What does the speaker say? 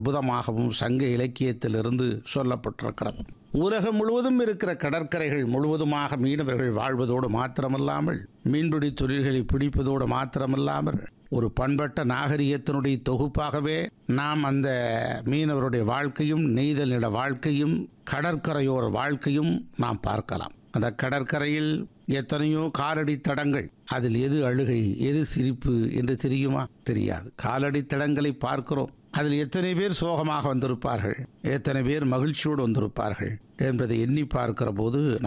அற்புதமாகவும் சங்க இலக்கியத்திலிருந்து சொல்லப்பட்டிருக்கிறது உலகம் முழுவதும் இருக்கிற கடற்கரைகள் முழுவதுமாக மீனவர்கள் வாழ்வதோடு மாத்திரமல்லாமல் மீன்பிடி தொழில்களை பிடிப்பதோடு மாத்திரமல்லாமல் ஒரு பண்பட்ட நாகரிகத்தினுடைய தொகுப்பாகவே நாம் அந்த மீனவருடைய வாழ்க்கையும் நெய்தல் நில வாழ்க்கையும் கடற்கரையோர வாழ்க்கையும் நாம் பார்க்கலாம் அந்த கடற்கரையில் எத்தனையோ காலடி தடங்கள் அதில் எது அழுகை எது சிரிப்பு என்று தெரியுமா தெரியாது காலடி தடங்களை பார்க்கிறோம் அதில் எத்தனை பேர் சோகமாக வந்திருப்பார்கள் எத்தனை பேர் மகிழ்ச்சியோடு வந்திருப்பார்கள் என்பதை எண்ணி பார்க்கிற போது